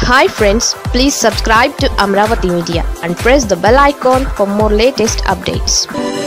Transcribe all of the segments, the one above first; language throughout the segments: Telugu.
hi friends please subscribe to Amaravati media and press the bell icon for more latest updates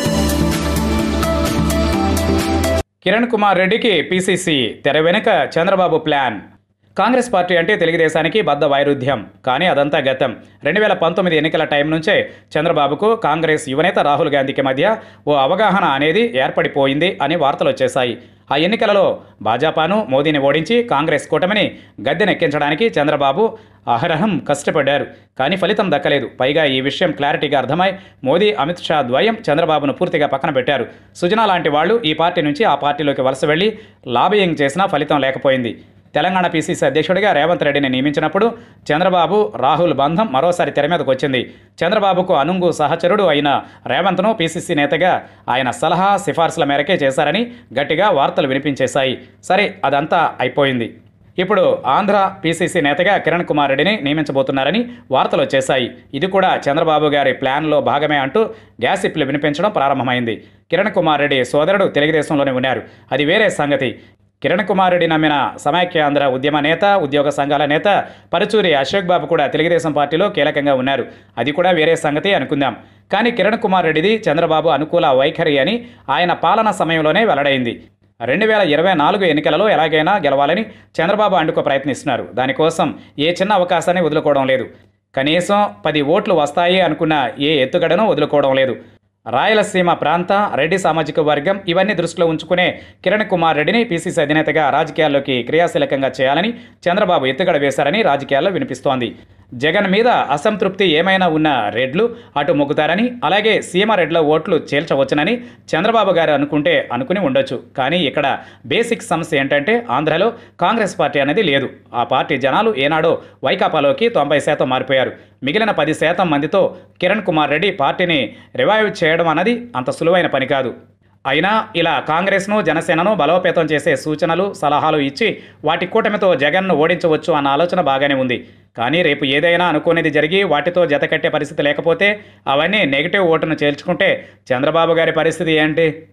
Kiran Kumar రెడ్డికి పీసీసీ తెర వెనుక చంద్రబాబు ప్లాన్ కాంగ్రెస్ పార్టీ అంటే తెలుగుదేశానికి బద్ద వైరుధ్యం కానీ అదంతా గతం రెండు వేల పంతొమ్మిది ఎన్నికల టైం నుంచే చంద్రబాబుకు కాంగ్రెస్ యువనేత రాహుల్ గాంధీకి మధ్య ఓ అవగాహన అనేది ఏర్పడిపోయింది అని వార్తలు వచ్చేశాయి ఆ ఎన్నికలలో భాజపాను మోదీని ఓడించి కాంగ్రెస్ కూటమిని గద్దెనెక్కించడానికి చంద్రబాబు అహరహం కష్టపడ్డారు కానీ ఫలితం దక్కలేదు పైగా ఈ విషయం క్లారిటీగా అర్థమై మోదీ అమిత్ షా ద్వయం చంద్రబాబును పూర్తిగా పక్కన పెట్టారు సుజనా లాంటి వాళ్ళు ఈ పార్టీ నుంచి ఆ పార్టీలోకి వలస వెళ్లి లాబియింగ్ చేసినా ఫలితం లేకపోయింది తెలంగాణ పీసీసీ అధ్యక్షుడిగా రేవంత్ రెడ్డిని నియమించినప్పుడు చంద్రబాబు రాహుల్ బంధం మరోసారి తెర మీదకు వచ్చింది చంద్రబాబుకు అనుంగు సహచరుడు అయిన రేవంత్ను పీసీసీ నేతగా ఆయన సలహా సిఫార్సుల మేరకే చేశారని గట్టిగా వార్తలు వినిపించేశాయి సరే అదంతా అయిపోయింది ఇప్పుడు ఆంధ్ర పీసీసీ నేతగా కిరణ్ కుమార్ రెడ్డిని నియమించబోతున్నారని వార్తలు వచ్చేశాయి ఇది కూడా చంద్రబాబు గారి ప్లాన్లో భాగమే అంటూ గ్యాసిప్లు వినిపించడం ప్రారంభమైంది కిరణ్ కుమార్ రెడ్డి సోదరుడు తెలుగుదేశంలోనే ఉన్నారు అది వేరే సంగతి కిరణ్ కుమార్ రెడ్డి నమ్మిన సమైక్యాంధ్ర ఉద్యమ నేత ఉద్యోగ సంఘాల నేత పరుచూరి అశోక్ బాబు కూడా తెలుగుదేశం పార్టీలో కీలకంగా ఉన్నారు అది కూడా వేరే సంగతి అనుకుందాం కానీ కిరణ్ కుమార్ రెడ్డిది చంద్రబాబు అనుకూల వైఖరి అని ఆయన పాలన సమయంలోనే వెల్లడైంది రెండు వేల ఇరవై నాలుగు ఎన్నికలలో ఎలాగైనా గెలవాలని చంద్రబాబు అండుకో ప్రయత్నిస్తున్నారు దానికోసం ఏ చిన్న అవకాశాన్ని వదులుకోవడం లేదు కనీసం పది ఓట్లు వస్తాయి అనుకున్న ఏ ఎత్తుగడను వదులుకోవడం లేదు రాయలసీమ ప్రాంత రెడ్డి సామాజిక వర్గం ఇవన్నీ దృష్టిలో ఉంచుకునే కిరణ్ కుమార్ రెడ్డిని పీసీసీ అధినేతగా రాజకీయాల్లోకి క్రియాశీలకంగా చేయాలని చంద్రబాబు ఎత్తుగడ వేశారని రాజకీయాల్లో వినిపిస్తోంది జగన్ మీద అసంతృప్తి ఏమైనా ఉన్న రెడ్లు అటు మొగ్గుతారని అలాగే సీమ రెడ్ల ఓట్లు చేల్చవచ్చునని చంద్రబాబు గారు అనుకుంటే అనుకుని ఉండొచ్చు కానీ ఇక్కడ బేసిక్ సమస్య ఏంటంటే ఆంధ్రలో కాంగ్రెస్ పార్టీ అనేది లేదు ఆ పార్టీ జనాలు ఏనాడో వైకాపాలోకి తొంభై శాతం మారిపోయారు మిగిలిన పది శాతం మందితో కిరణ్ కుమార్ రెడ్డి పార్టీని రివైవ్ చేయడం అన్నది అంత సులువైన పని కాదు అయినా ఇలా కాంగ్రెస్ను జనసేనను బలోపేతం చేసే సూచనలు సలహాలు ఇచ్చి వాటి కూటమితో జగన్ను ఓడించవచ్చు అన్న ఆలోచన బాగానే ఉంది కానీ రేపు ఏదైనా అనుకునేది జరిగి వాటితో జతకట్టే పరిస్థితి లేకపోతే అవన్నీ నెగిటివ్ ఓటును చేర్చుకుంటే చంద్రబాబు గారి పరిస్థితి ఏంటి